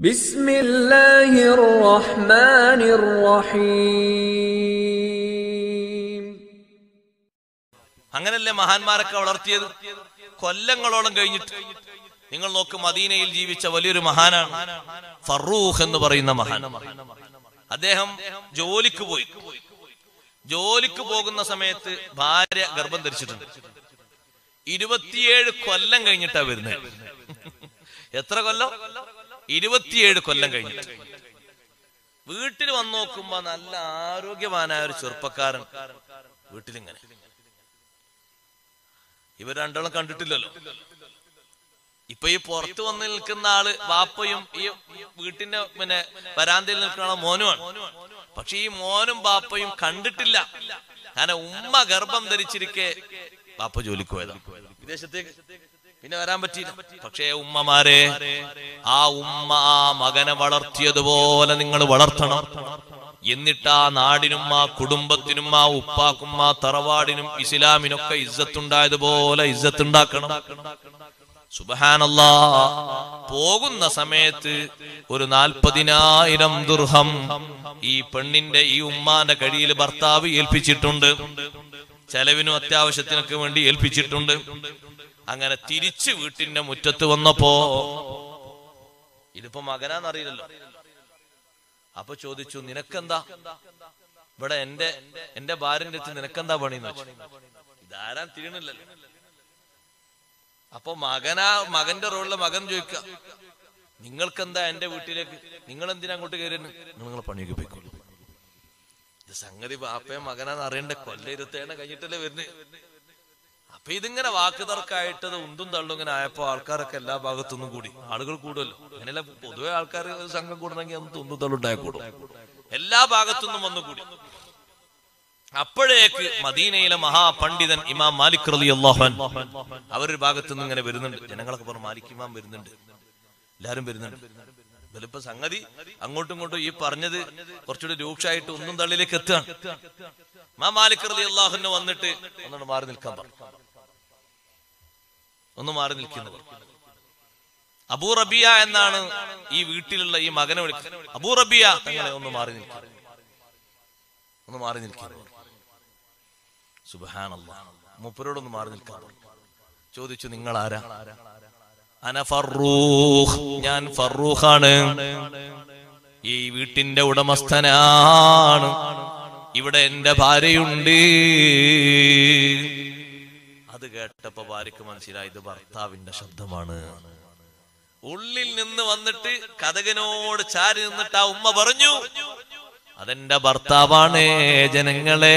بسم الله الرحمن الرحيم അങ്ങനല്ലേ മഹാന്മാരൊക്കെ വളർത്തിയത് കൊല്ലങ്ങളോളം കഴിഞ്ഞിട്ട് നിങ്ങൾ നോക്ക് മദീനയിൽ ജീവിച്ച വലിയൊരു മഹാനാണ് ഫറൂഖ് എന്ന് പറയുന്ന മഹാൻ അദ്ദേഹം ജോലിക്ക് പോയി ജോലിക്ക് പോകുന്ന സമയത്ത് ഭാര്യ ഗർഭം ധരിച്ചിട്ടുണ്ട് ഇരുപത്തിയേഴ് കൊല്ലം കഴിഞ്ഞിട്ടാ വരുന്നത് എത്ര കൊല്ലം ഇരുപത്തിയേഴ് കൊല്ലം കഴിഞ്ഞിട്ട് വീട്ടിൽ വന്നു നോക്കുമ്പോ നല്ല ആരോഗ്യവാനായ ഒരു ചെറുപ്പക്കാരൻ വീട്ടിലിങ്ങനെ ഇവർ രണ്ടാളും കണ്ടിട്ടില്ലല്ലോ ഇപ്പൊ ഈ പുറത്ത് വന്ന് നിൽക്കുന്ന ആള് ബാപ്പയും ഈ വീട്ടിന്റെ പിന്നെ വരാന്തയിൽ നിൽക്കുന്ന ആള് മോനുമാണ് പക്ഷെ ഈ മോനും ബാപ്പയും കണ്ടിട്ടില്ല കാരണം ഉമ്മ ഗർഭം ധരിച്ചിരിക്കെ ബാപ്പ ജോലിക്ക് പോയതാ വിദേശത്തേക്ക് പിന്നെ വരാൻ പറ്റിയില്ല പക്ഷേ ഉമ്മമാരെ ആ ഉമ്മ ആ മകനെ വളർത്തിയതുപോലെ നിങ്ങൾ വളർത്തണം എന്നിട്ട് ആ നാടിനും ആ കുടുംബത്തിനും ആ ഉപ്പാക്കും ആ തറവാടിനും ഇസ്ലാമിനൊക്കെ ഇജ്ജത്തുണ്ടായതുപോലെ ഇജ്ജത്തുണ്ടാക്കണം സുബഹാനല്ലാ പോകുന്ന സമയത്ത് ഒരു നാൽപ്പതിനായിരം ദുർഹം ഈ പെണ്ണിന്റെ ഈ ഉമ്മാന്റെ കഴിയിൽ ഭർത്താവ് ഏൽപ്പിച്ചിട്ടുണ്ട് ചെലവിനും അത്യാവശ്യത്തിനൊക്കെ വേണ്ടി ഏൽപ്പിച്ചിട്ടുണ്ട് അങ്ങനെ തിരിച്ച് വീട്ടിന്റെ മുറ്റത്ത് വന്നപ്പോ ഇതിപ്പോ മകനാന്നറിയില്ലല്ലോ അപ്പൊ ചോദിച്ചു നിനക്കെന്താ ഇവിടെ എന്റെ എന്റെ ഭാര്യന്റെ അടുത്ത് നിനക്കെന്താ പണിന്ന് വെച്ചു ഇതാരാൻ തിരിയണില്ലല്ലോ അപ്പൊ മകനാ മകന്റെ റോളിലെ മകൻ ചോദിക്ക നിങ്ങൾക്കെന്താ എന്റെ വീട്ടിലേക്ക് നിങ്ങൾ എന്തിനാ അങ്ങോട്ട് കയറുന്നു നിങ്ങൾ പണിയൊക്കെ പോയിക്കോളൂ ഇത് സംഗതി ബാപ്പയും മകനാന്ന് അറിയണ്ട കൊല്ല ഇരുത്തേണ കഴിഞ്ഞിട്ടല്ലേ വരുന്നത് അപ്പൊ ഇതിങ്ങനെ വാക്ക് തർക്കമായിട്ട് ഇത് ഉന്തും തള്ളും ഇങ്ങനെ ആയപ്പോ ആൾക്കാരൊക്കെ എല്ലാ ഭാഗത്തുനിന്നും കൂടി ആളുകൾ കൂടുമല്ലോ അങ്ങനെയല്ല പൊതുവെ ആൾക്കാർ ഒരു സംഘം കൂടണമെങ്കിൽ അന്ന് ഉന്തും തള്ളും ഉണ്ടായിക്കൂടും എല്ലാ ഭാഗത്തുനിന്നും വന്നു കൂടി അപ്പോഴേക്ക് മദീനയിലെ മഹാപണ്ഡിതൻ ഇമാം മാലിക് റലി അള്ളാഹൻ അവരൊരു ഭാഗത്തു നിന്ന് ഇങ്ങനെ വരുന്നുണ്ട് ജനങ്ങളൊക്കെ പറഞ്ഞു മാലിക് ഇമാം വരുന്നുണ്ട് എല്ലാരും വരുന്നുണ്ട് ഇതിലിപ്പോ സംഗതി അങ്ങോട്ടും ഇങ്ങോട്ടും ഈ പറഞ്ഞത് കുറച്ചുകൂടി രൂക്ഷമായിട്ട് ഒന്നും തള്ളിലേക്ക് എത്തുകയാണ് മാ മാലിക് റലി അള്ളാഹുന് വന്നിട്ട് ഒന്നുകൊണ്ട് മാറി നിൽക്കാൻ പറഞ്ഞു ഒന്ന് മാറി നിൽക്കുന്നത് അബൂ റബിയ എന്നാണ് ഈ വീട്ടിലുള്ള ഈ മകനെ വിളിക്കുന്നത് അബൂ റബിയ അങ്ങനെ ഒന്ന് മാറി നിൽക്കുക ഒന്ന് മാറി നിൽക്കുന്നു സുബഹാനല്ലാ മൂപ്പരോടൊന്ന് മാറി നിൽക്കാൻ പറഞ്ഞു. ചോദിച്ചു നിങ്ങൾ ആരാ അന ഫറൂഖ് ഞാൻ ഫറൂഖാണ് ഈ വീട്ടിന്റെ ഉടമസ്ഥനാണ് ഇവിടെ എന്റെ ഭാര്യയുണ്ട് അത് കേട്ടപ്പോ ഭാര്യക്ക് മനസ്സിലായി ഇത് ഭർത്താവിന്റെ ശബ്ദമാണ് ഉള്ളിൽ നിന്ന് വന്നിട്ട് കഥകനോട് ചാരി നിന്നിട്ട് ആ ഉമ്മ പറഞ്ഞു അതെന്റെ ഭർത്താവാണ് ജനങ്ങളെ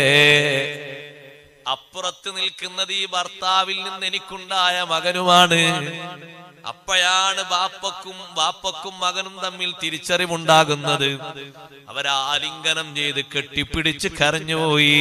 അപ്പുറത്ത് നിൽക്കുന്നത് ഈ ഭർത്താവിൽ നിന്ന് എനിക്കുണ്ടായ മകനുമാണ് അപ്പോഴാണ് ബാപ്പക്കും ബാപ്പക്കും മകനും തമ്മിൽ തിരിച്ചറിവുണ്ടാകുന്നത് അവരാലിംഗനം ചെയ്ത് കെട്ടിപ്പിടിച്ച് കരഞ്ഞുപോയി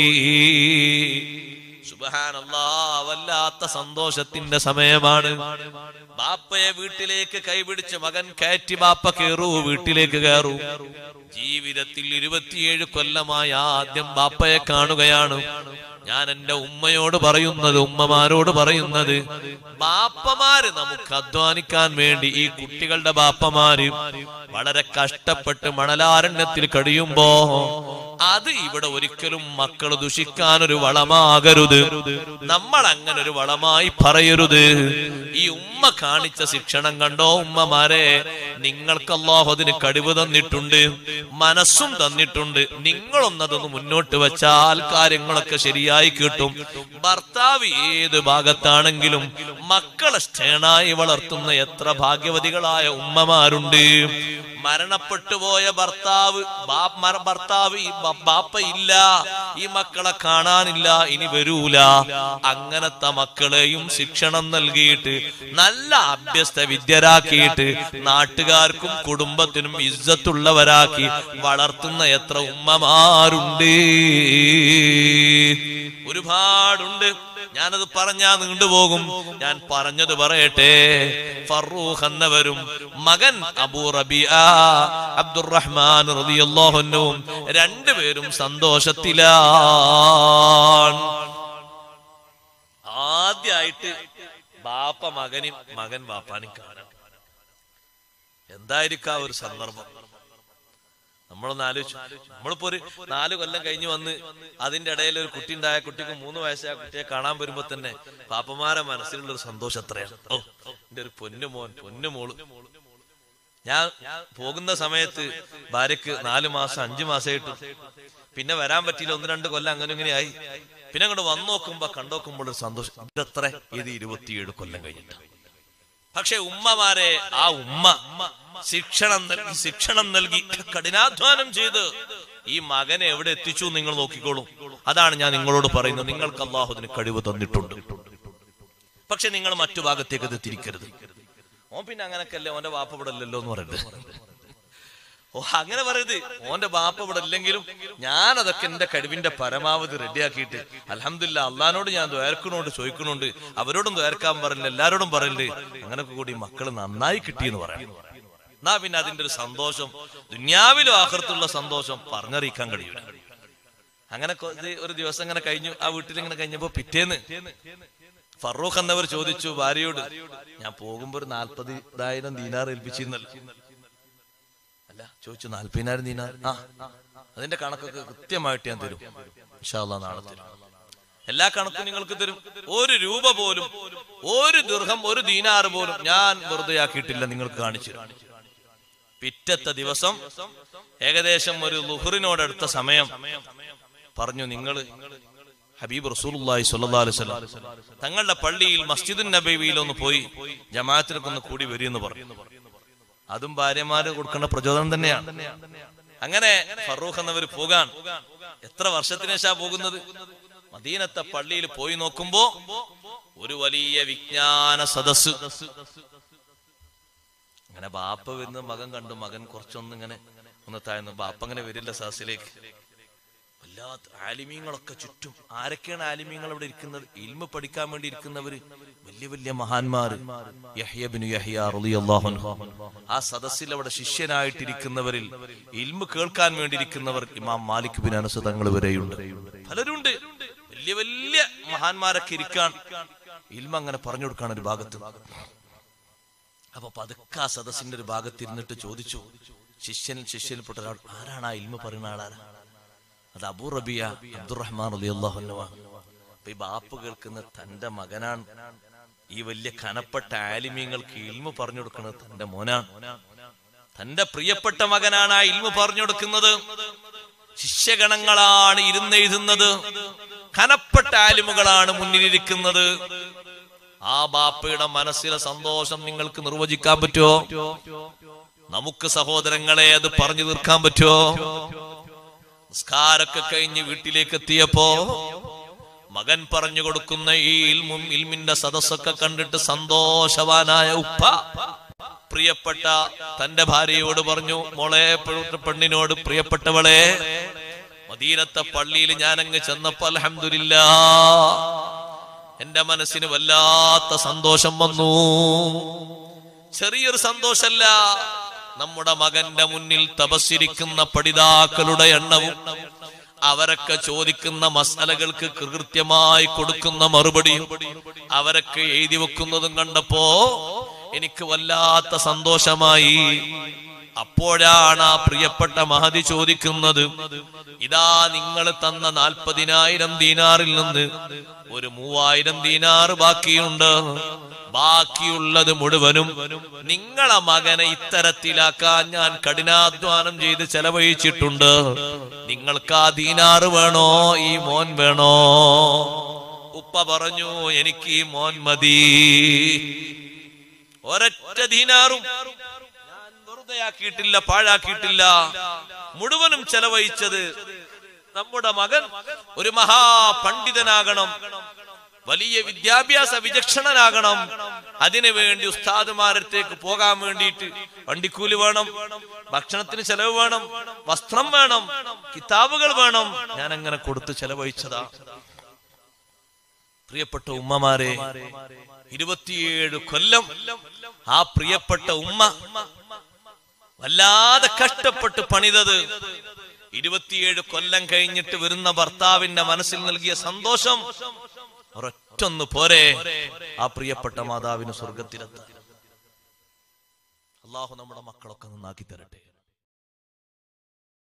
സുബഹാനല്ലാ വല്ലാത്ത സന്തോഷത്തിന്റെ സമയമാണ് ബാപ്പയെ വീട്ടിലേക്ക് കൈപിടിച്ച് മകൻ കയറ്റി ബാപ്പ കയറൂ വീട്ടിലേക്ക് കയറൂ ജീവിതത്തിൽ ഇരുപത്തിയേഴ് കൊല്ലമായി ആദ്യം ബാപ്പയെ കാണുകയാണ് ഞാൻ എന്റെ ഉമ്മയോട് പറയുന്നത് ഉമ്മമാരോട് പറയുന്നത് ബാപ്പമാര് നമുക്ക് അധ്വാനിക്കാൻ വേണ്ടി ഈ കുട്ടികളുടെ ബാപ്പമാര് വളരെ കഷ്ടപ്പെട്ട് മണലാരണ്യത്തിൽ കഴിയുമ്പോ അത് ഇവിടെ ഒരിക്കലും മക്കൾ ദുഷിക്കാൻ ഒരു വളമാകരുത് നമ്മൾ അങ്ങനെ ഒരു വളമായി പറയരുത് ഈ ഉമ്മ കാണിച്ച ശിക്ഷണം കണ്ടോ ഉമ്മമാരെ നിങ്ങൾക്ക് അള്ളാഹു അതിന് കഴിവ് തന്നിട്ടുണ്ട് മനസ്സും തന്നിട്ടുണ്ട് നിങ്ങളൊന്നതൊന്ന് മുന്നോട്ട് വെച്ചാൽ കാര്യങ്ങളൊക്കെ ശരിയായി കിട്ടും ഭർത്താവ് ഏത് ഭാഗത്താണെങ്കിലും മക്കളെ സ്റ്റേണായി വളർത്തുന്ന എത്ര ഭാഗ്യവതികളായ ഉമ്മമാരുണ്ട് മരണപ്പെട്ടു പോയ ഭർത്താവ് ബാ- മര- ഭർത്താവ് ഈ ബ- ബാപ്പ ഇല്ല ഈ മക്കളെ കാണാനില്ല ഇനി വരൂല അങ്ങനത്തെ മക്കളെയും ശിക്ഷണം നൽകിയിട്ട് നല്ല അഭ്യസ്ത വിദ്യരാക്കിയിട്ട് നാട്ടുകാർക്കും കുടുംബത്തിനും ഇജ്ജത്തുള്ളവരാക്കി വളർത്തുന്ന എത്ര ഉമ്മമാരുണ്ട് ഒരുപാടുണ്ട് ഞാനത് പറഞ്ഞാ നീണ്ടുപോകും ഞാൻ പറഞ്ഞത് പറയട്ടെ ഫറൂഖ് എന്നവരും മകൻ അബൂ റബിയ അബ്ദുറഹ്മാൻ റളിയല്ലാഹുവിനും രണ്ടുപേരും സന്തോഷത്തിലാണ് ആദ്യമായിട്ട് ബാപ്പ മകനും മകൻ ബാപ്പാനും കാണാം എന്തായിരിക്കും ആ ഒരു സന്ദർഭം നമ്മളൊന്ന് ആലോചിച്ചു നമ്മളിപ്പോ ഒരു നാല് കൊല്ലം കഴിഞ്ഞ് വന്ന് അതിന്റെ ഇടയിൽ ഒരു കുട്ടി ഉണ്ടായ കുട്ടിക്ക് മൂന്ന് വയസ്സായ കുട്ടിയെ കാണാൻ വരുമ്പോ തന്നെ പാപ്പമാരെ മനസ്സിലുള്ള ഒരു സന്തോഷം എത്രയാണ് ഓ എന്റെ ഒരു പൊന്നു മോൻ പൊന്നു മോള് ഞാൻ പോകുന്ന സമയത്ത് ഭാര്യക്ക് നാല് മാസം അഞ്ചു മാസമായിട്ടു പിന്നെ വരാൻ പറ്റിയില്ല ഒന്ന് രണ്ട് കൊല്ലം അങ്ങനെ ഇങ്ങനെ ആയി പിന്നെ അങ്ങോട്ട് വന്നു നോക്കുമ്പോ കണ്ടോക്കുമ്പോൾ ഒരു സന്തോഷം ഇതത്ര ഇത് ഇരുപത്തിയേഴ് കൊല്ലം കഴിഞ്ഞിട്ട് പക്ഷെ ഉമ്മമാരെ ആ ഉമ്മ ശിക്ഷണം നൽകി ശിക്ഷണം നൽകി കഠിനാധ്വാനം ചെയ്ത് ഈ മകനെ എവിടെ എത്തിച്ചു എന്ന് നിങ്ങൾ നോക്കിക്കോളൂ അതാണ് ഞാൻ നിങ്ങളോട് പറയുന്നത് നിങ്ങൾക്ക് അള്ളാഹുദിന് കഴിവ് തന്നിട്ടുണ്ട് പക്ഷെ നിങ്ങൾ മറ്റു ഭാഗത്തേക്ക് ഇത് തിരിക്കരുത് ഓൻ പിന്നെ അങ്ങനൊക്കെയല്ലേ ഓന്റെ വാപ്പ ഇവിടെ ഇല്ലല്ലോ എന്ന് പറയുന്നത് ഓ അങ്ങനെ പറയരുത് ഓന്റെ ബാപ്പ ഇവിടെ ഇല്ലെങ്കിലും ഞാൻ അതൊക്കെ എന്റെ കഴിവിന്റെ പരമാവധി റെഡിയാക്കിയിട്ട് അലഹമില്ല അള്ളഹാനോട് ഞാൻ ദ്വേർക്കണോണ്ട് ചോദിക്കണോണ്ട് അവരോടും ദ്വേർക്കാൻ പറയില്ല എല്ലാരോടും പറയില്ല അങ്ങനൊക്കെ കൂടി മക്കൾ നന്നായി കിട്ടിയെന്ന് പറയാം എന്നാ പിന്നെ അതിന്റെ ഒരു സന്തോഷം ദുന്യാവിലും ആഹൃത്തുള്ള സന്തോഷം പറഞ്ഞറിയിക്കാൻ കഴിയൂല അങ്ങനെ കൊ- ഇത് ഒരു ദിവസം ഇങ്ങനെ കഴിഞ്ഞു ആ വീട്ടിൽ ഇങ്ങനെ കഴിഞ്ഞപ്പോ പിറ്റേന്ന് ഫറൂഖ് എന്നവർ ചോദിച്ചു ഭാര്യയോട് ഞാൻ പോകുമ്പോ ഒരു നാൽപ്പതിനായിരം ദീനാർ ഏൽപ്പിച്ചിരുന്നല്ലോ അല്ല ചോദിച്ചു നാൽപ്പതിനായിരം ദീനാർ ആ അതിന്റെ കണക്കൊക്കെ കൃത്യമായിട്ട് ഞാൻ തരും ഇൻഷാ അല്ലാ നാളെ തരും എല്ലാ കണക്കും നിങ്ങൾക്ക് തരും ഒരു രൂപ പോലും ഒരു ദീർഘം ഒരു ദീനാറ് പോലും ഞാൻ വെറുതെ ആക്കിയിട്ടില്ല നിങ്ങൾക്ക് കാണിച്ചു തരും. പിറ്റത്തെ ദിവസം ഏകദേശം ഒരു ലുഹറിനോടടുത്ത സമയം പറഞ്ഞു നിങ്ങൾ ഹബീബ് റസൂലുള്ളാഹി സ്വല്ലല്ലാഹു അലൈഹി വസല്ലം തങ്ങളുടെ പള്ളിയിൽ മസ്ജിദുൻ നബവിയിൽ ഒന്ന് പോയി ജമാഅത്തിനൊക്കെ ഒന്ന് കൂടി വരിയെന്ന് പറഞ്ഞു അതും ഭാര്യമാര് കൊടുക്കേണ്ട പ്രചോദനം തന്നെയാണ് അങ്ങനെ ഫറൂഖ് എന്നവർ പോകാൻ എത്ര വർഷത്തിന് ശേഷാ പോകുന്നത് മദീനത്തെ പള്ളിയിൽ പോയി നോക്കുമ്പോ ഒരു വലിയ വിജ്ഞാന സദസ് അങ്ങനെ ബാപ്പ വരുന്ന മകൻ കണ്ടു മകൻ കുറച്ചൊന്ന് ഇങ്ങനെ ഒന്ന് താഴ്ന്നു ബാപ്പ അങ്ങനെ വരില്ല സദസ്സിലേക്ക് വല്ലാത്ത ആലിമീങ്ങളൊക്കെ ചുറ്റും ആരൊക്കെയാണ് ആലിമീങ്ങൾ അവിടെ ഇരിക്കുന്നത് ഇൽമ പഠിക്കാൻ വേണ്ടി ഇരിക്കുന്നവര് വലിയ വലിയ മഹാന്മാര് യഹ്യബിനു യഹ്യ റളിയല്ലാഹു അൻഹു ആ സദസ്സിൽ അവിടെ ശിഷ്യനായിട്ടിരിക്കുന്നവരിൽ ഇൽമ കേൾക്കാൻ വേണ്ടി ഇരിക്കുന്നവർ ഇമാം മാലിക് ബിൻ അനസ് തങ്ങൾ വരെയുണ്ട് പലരുണ്ട് വലിയ വലിയ മഹാന്മാരൊക്കെ ഇരിക്കാൻ ഇൽമ അങ്ങനെ പറഞ്ഞു കൊടുക്കാൻ ഒരു ഭാഗത്ത് അപ്പൊ പതുക്കെ ആ സദസ്സിന്റെ ഒരു ഭാഗത്ത് ഇരുന്നിട്ട് ചോദിച്ചു ശിഷ്യൻ ശിഷ്യനിൽപ്പെട്ട ഒരാൾ ആരാണ് ആ ഇൽമ പറയുന്ന ആളാരാ അത് അബൂ റബിയ അബ്ദുറഹ്മാൻ അലി അള്ളാഹുവാണ് അപ്പൊ ഈ ബാപ്പ് കേൾക്കുന്ന തന്റെ മകനാണ് ഈ വലിയ കനപ്പെട്ട ആലിമ്യങ്ങൾക്ക് ഇൽമ പറഞ്ഞു കൊടുക്കുന്നത് തന്റെ മോനാണ് തന്റെ പ്രിയപ്പെട്ട മകനാണ് ആ ഇൽമ പറഞ്ഞു കൊടുക്കുന്നത് ശിഷ്യഗണങ്ങളാണ് ഇരുന്നെഴുതുന്നത് കനപ്പെട്ട ആലിമുകളാണ് മുന്നിലിരിക്കുന്നത് ആ ബാപ്പയുടെ മനസ്സിലെ സന്തോഷം നിങ്ങൾക്ക് നിർവചിക്കാൻ പറ്റുമോ നമുക്ക് സഹോദരങ്ങളെ അത് പറഞ്ഞു തീർക്കാൻ പറ്റുമോ നിസ്കാരൊക്കെ കഴിഞ്ഞ് വീട്ടിലേക്ക് എത്തിയപ്പോ മകൻ പറഞ്ഞു കൊടുക്കുന്ന ഈ ഇൽമും ഇൽമിന്റെ സദസ്സൊക്കെ കണ്ടിട്ട് സന്തോഷവാനായ ഉപ്പ പ്രിയപ്പെട്ട തന്റെ ഭാര്യയോട് പറഞ്ഞു മോളെ പെണ്ണ- പെണ്ണിനോട് പ്രിയപ്പെട്ടവളെ മദീനത്തെ പള്ളിയിൽ ഞാൻ അങ്ങ് ചെന്നപ്പോ അലഹമില്ല എന്റെ മനസ്സിന് വല്ലാത്ത സന്തോഷം വന്നു ചെറിയൊരു സന്തോഷല്ല നമ്മുടെ മകന്റെ മുന്നിൽ തപസ്സിരിക്കുന്ന പഠിതാക്കളുടെ എണ്ണവും അവരൊക്കെ ചോദിക്കുന്ന മസാലകൾക്ക് കൃത്യമായി കൊടുക്കുന്ന മറുപടിയും അവരൊക്കെ എഴുതി വെക്കുന്നതും കണ്ടപ്പോ എനിക്ക് വല്ലാത്ത സന്തോഷമായി അപ്പോഴാണ് ആ പ്രിയപ്പെട്ട മഹതി ചോദിക്കുന്നത് ഇതാ നിങ്ങൾ തന്ന നാൽപ്പതിനായിരം ദീനാറിൽ നിന്ന് ഒരു മൂവായിരം ദീനാർ ബാക്കിയുണ്ട് ബാക്കിയുള്ളത് മുഴുവനും നിങ്ങളെ മകനെ ഇത്തരത്തിലാക്കാൻ ഞാൻ കഠിനാധ്വാനം ചെയ്ത് ചെലവഴിച്ചിട്ടുണ്ട് നിങ്ങൾക്ക് ആ ദീനാറ് വേണോ ഈ മോൻ വേണോ ഉപ്പ പറഞ്ഞു എനിക്ക് ഈ മോൻ മതി ഒരൊറ്റ ദീനാറും ഞാൻ വെറുതെയാക്കിയിട്ടില്ല പാഴാക്കിയിട്ടില്ല മുഴുവനും ചെലവഴിച്ചത് നമ്മുടെ മകൻ ഒരു മഹാപണ്ഡിതനാകണം വലിയ വിദ്യാഭ്യാസ വിചക്ഷണനാകണം അതിനു വേണ്ടി ഉസ്താദുമാരത്തേക്ക് പോകാൻ വേണ്ടിയിട്ട് വണ്ടിക്കൂലി വേണം ഭക്ഷണത്തിന് ചെലവ് വേണം വസ്ത്രം വേണം കിതാബുകൾ വേണം ഞാൻ അങ്ങനെ കൊടുത്ത് ചെലവഴിച്ചതാ പ്രിയപ്പെട്ട ഉമ്മമാരെ ഇരുപത്തിയേഴ് കൊല്ലം ആ പ്രിയപ്പെട്ട ഉമ്മ വല്ലാതെ കഷ്ടപ്പെട്ട് പണിതത് ഇരുപത്തിയേഴ് കൊല്ലം കഴിഞ്ഞിട്ട് വരുന്ന ഭർത്താവിന്റെ മനസ്സിൽ നൽകിയ സന്തോഷം ഒരൊറ്റൊന്ന് പോരെ ആ പ്രിയപ്പെട്ട മാതാവിന് സ്വർഗത്തിലെത്താൻ അള്ളാഹു നമ്മുടെ മക്കളൊക്കെ നന്നാക്കി തരട്ടെ